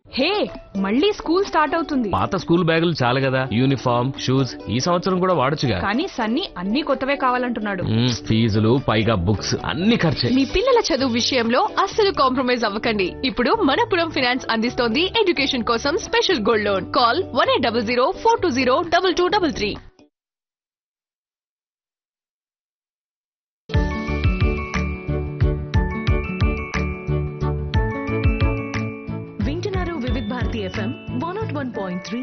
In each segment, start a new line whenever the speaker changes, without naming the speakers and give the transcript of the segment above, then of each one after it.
హే మళ్ళీ school start అవుతుంది
పాత స్కూల్ బ్యాగులు చాలు కదా యూనిఫామ్ షూస్ ఈ సంవత్సరం కూడా వాడొచ్చుగా
కానీ సన్నీ అన్ని కొత్తవే కావాలంటున్నాడు
మ్మ్, ఫీజులు పైగా బుక్స్ అన్ని ఖర్చే
మీ పిల్లల చదువు విషయంలో అస్సలు కాంప్రమైజ్ అవ్వకండి ఇప్పుడు మనపురం ఫినాన్స్ అందిస్తోంది ఎడ్యుకేషన్ కోసం special gold loan call one eight double zero four two zero double two double three
వింటున్నారు Vividh Bharati FM one nought one point three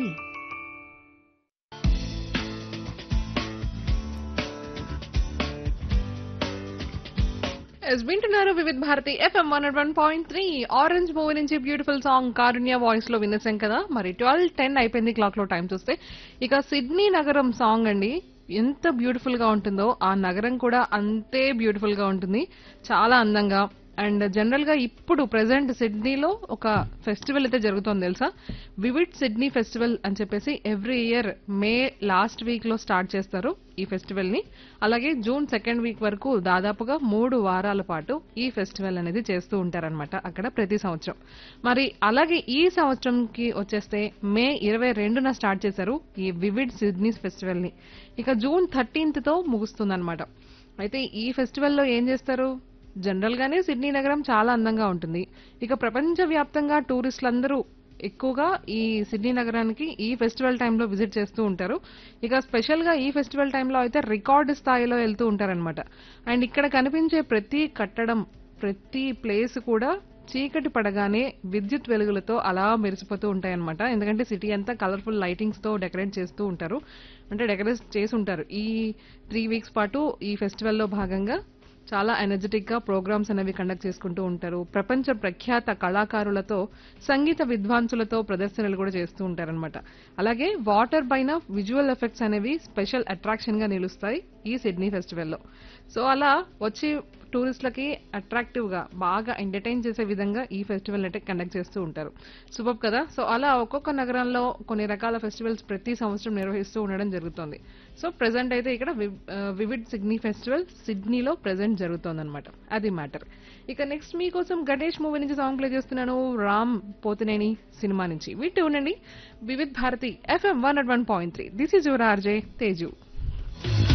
yes వింటున్నారు Vividh Bharati FM one one point three Orange movie నుంచి beautiful song Karunya voice లో వినేసాం కదా మరి twelve ten అయిపోయింది clock లో time చూస్తే ఇక సిడ్నీ నగరం సాంగ్ అండి ఎంత బ్యూటిఫుల్ గా ఉంటుందో ఆ నగరం కూడా అంతే బ్యూటిఫుల్ గా ఉంటుంది చాలా అందంగా అండ్ జనరల్ గా ఇప్పుడు ప్రెసెంట్ సిడ్నీలో ఒక ఫెస్టివల్ అయితే జరుగుతోంది తెలుసా వివిడ్ సిడ్నీ ఫెస్టివల్ అని చెప్పేసి every year May last week లో స్టార్ట్ చేస్తారు ఈ ఫెస్టివల్ ని అలాగే జూన్ సెకండ్ వీక్ వరకు దాదాపుగా మూడు వారాల పాటు ఈ ఫెస్టివల్ అనేది చేస్తూ ఉంటారనమాట అక్కడ ప్రతి సంవత్సరం మరి అలాగే ఈ సంవత్సరంకి వచ్చేస్తే మే ఇరవై రెండున స్టార్ట్ చేశారు ఈ వివిడ్ సిడ్నీస్ ఫెస్టివల్ ని ఇక జూన్ థర్టీన్త్ తో ముగుస్తుందన్నమాట అయితే ఈ ఫెస్టివల్లో ఏం చేస్తారు జనరల్ గానే సిడ్నీ నగరం చాలా అందంగా ఉంటుంది ఇక ప్రపంచ వ్యాప్తంగా టూరిస్టులందరూ ఎక్కువగా ఈ సిడ్నీ నగరానికి ఈ ఫెస్టివల్ టైంలో విజిట్ చేస్తూ ఉంటారు ఇక స్పెషల్ గా ఈ ఫెస్టివల్ టైంలో అయితే రికార్డు స్థాయిలో వెళ్తూ ఉంటారనమాట అండ్ ఇక్కడ కనిపించే ప్రతి కట్టడం ప్రతి ప్లేస్ కూడా చీకటి పడగానే విద్యుత్ వెలుగులతో అలా మెరిసిపోతూ ఉంటాయన్నమాట ఎందుకంటే సిటీ అంతా కలర్ఫుల్ లైటింగ్స్ తో డెకరేట్ చేస్తూ ఉంటారు అంటే డెకరేట్ చేసి ఉంటారు ఈ త్రీ వీక్స్ పాటు ఈ ఫెస్టివల్లో భాగంగా చాలా ఎనర్జెటిక్ గా ప్రోగ్రామ్స్ అనేవి కండక్ట్ చేసుకుంటూ ఉంటారు ప్రపంచ ప్రఖ్యాత కళాకారులతో సంగీత విద్వాంసులతో ప్రదర్శనలు కూడా చేస్తూ ఉంటారన్నమాట అలాగే వాటర్ పైన విజువల్ ఎఫెక్ట్స్ అనేవి స్పెషల్ అట్రాక్షన్ గా నిలుస్తాయి ఈ సిడ్నీ ఫెస్టివల్లో సో అలా వచ్చి టూరిస్టులకి అట్రాక్టివ్ గా బాగా ఎంటర్టైన్ చేసే విధంగా ఈ ఫెస్టివల్ అయితే కండక్ట్ చేస్తూ ఉంటారు సూపర్ కదా సో అలా ఒక్కొక్క నగరంలో కొన్ని రకాల ఫెస్టివల్స్ ప్రతి సంవత్సరం నిర్వహిస్తూ ఉండడం జరుగుతుంది సో ప్రెసెంట్ అయితే ఇక్కడ వివిడ్ సిడ్నీ ఫెస్టివల్ సిడ్నీలో ప్రెసెంట్ జరుగుతోంది అనమాట అది మ్యాటర్ ఇక నెక్స్ట్ మీకోసం గణేష్ మూవీ నుంచి సాంగ్ ప్లే చేస్తున్నాను రామ్ పోతినేని సినిమా నుంచి వింటూ ఉండండి Vividh Bharati FM one one point three this is your RJ Teju